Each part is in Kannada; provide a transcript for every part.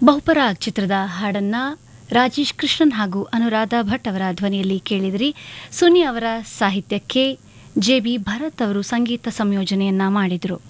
ಬಹುಪರಾಗ್ ಚಿತ್ರದ ಹಾಡನ್ನ ರಾಜೇಶ್ ಕೃಷ್ಣನ್ ಹಾಗೂ ಅನುರಾಧ ಭಟ್ ಅವರ ಧ್ವನಿಯಲ್ಲಿ ಕೇಳಿದಿರಿ ಸುನಿ ಅವರ ಸಾಹಿತ್ಯಕ್ಕೆ ಜೆ ಬಿ ಭರತ್ ಅವರು ಸಂಗೀತ ಸಂಯೋಜನೆಯನ್ನ ಮಾಡಿದರು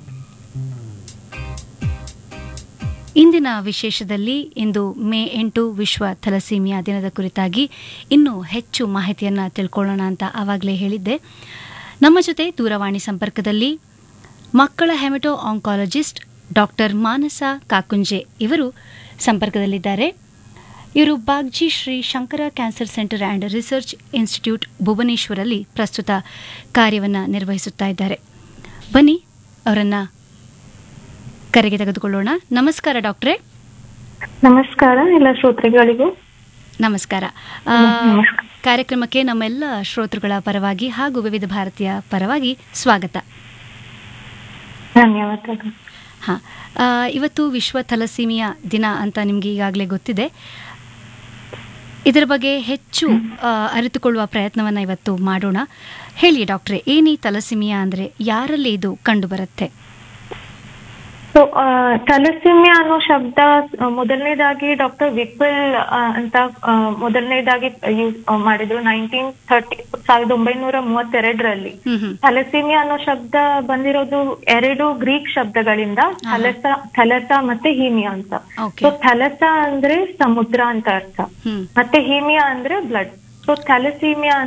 ಇಂದಿನ ವಿಶೇಷದಲ್ಲಿ ಇಂದು ಮೇ ಎಂಟು ವಿಶ್ವ ಥಲಸೀಮಿಯಾ ದಿನದ ಕುರಿತಾಗಿ ಇನ್ನೂ ಹೆಚ್ಚು ಮಾಹಿತಿಯನ್ನು ತಿಳ್ಕೊಳ್ಳೋಣ ಅಂತ ಆವಾಗಲೇ ಹೇಳಿದ್ದೆ ನಮ್ಮ ಜೊತೆ ದೂರವಾಣಿ ಸಂಪರ್ಕದಲ್ಲಿ ಮಕ್ಕಳ hemato oncologist doctor Manasa Kakunje ಇವರು ಸಂಪರ್ಕದಲ್ಲಿದ್ದಾರೆ ಇವರು Bagchi Shri Shankara cancer centre and research institute ಭುವನೇಶ್ವರಲ್ಲಿ ಪ್ರಸ್ತುತ ಕಾರ್ಯವನ್ನು ನಿರ್ವಹಿಸುತ್ತಾ ಇದ್ದಾರೆ ಬನ್ನಿ ಅವರನ್ನು ಕರೆಗೆ ತೆಗೆದುಕೊಳ್ಳೋಣ ನಮಸ್ಕಾರ ಡಾಕ್ಟ್ರೇ ನಮಸ್ಕಾರ ಎಲ್ಲ ಶ್ರೋತೃಗಳಿಗೂ ನಮಸ್ಕಾರ ಆ, ನಮಸ್ಕಾರ. ಕಾರ್ಯಕ್ರಮಕ್ಕೆ ನಮ್ಮೆಲ್ಲ ಶ್ರೋತೃಗಳ ಪರವಾಗಿ ಹಾಗೂ ವಿವಿಧ ಭಾರತೀಯ ಪರವಾಗಿ ಸ್ವಾಗತ ಧನ್ಯವಾದಗಳು ಹಾ ಆ, ಇವತ್ತು ವಿಶ್ವ ಥಲಸೀಮಿಯಾ ದಿನ ಅಂತ ನಿಮಗೆ ಈಗಾಗಲೇ ಗೊತ್ತಿದೆ ಇದರ ಬಗ್ಗೆ ಹೆಚ್ಚು ಆ, ಅರಿತುಕೊಳ್ಳುವ ಪ್ರಯತ್ನವನ್ನು ಇವತ್ತು ಮಾಡೋಣ ಹೇಳಿ ಡಾಕ್ಟ್ರೆ ಏನೀ ಥಲಸೀಮಿಯಾ ಅಂದರೆ ಯಾರಲ್ಲಿ ಇದು ಕಂಡುಬರುತ್ತೆ ಸೊ ಥಲಸಿಮಿಯಾ ಅನ್ನೋ ಶಬ್ದ ಆ, ಮೊದಲನೇದಾಗಿ ಡಾಕ್ಟರ್ ವಿಪಲ್ ಆ, ಅಂತ ಆ, ಮೊದಲನೇದಾಗಿ ಯೂಸ್ ಮಾಡಿದ್ರು ನೈನ್ಟೀನ್ ಥರ್ಟಿ ಸಾವಿರದ ಒಂಬೈನೂರ ಮೂವತ್ತೆರಡರಲ್ಲಿ ಹ್ಮ್ ಹ್ಮ್ ಥಲಸಿಮಿಯಾ ಅನ್ನೋ ಶಬ್ದ ಬಂದಿರೋದು ಎರಡು ಗ್ರೀಕ್ ಶಬ್ದಗಳಿಂದ ಥಲಸ ಥಲಸ ಮತ್ತೆ ಹೀಮಿಯಾ ಅಂತ ಓಕೆ ಸೊ ಥಲಸ ಅಂದ್ರೆ ಸಮುದ್ರ ಅಂತ ಅರ್ಥ ಹ್ಮ್ ಮತ್ತೆ ಹೀಮಿಯಾ ಅಂದ್ರೆ ಬ್ಲಡ್ ಸೊ ಥಲಸೀಮಿಯಾ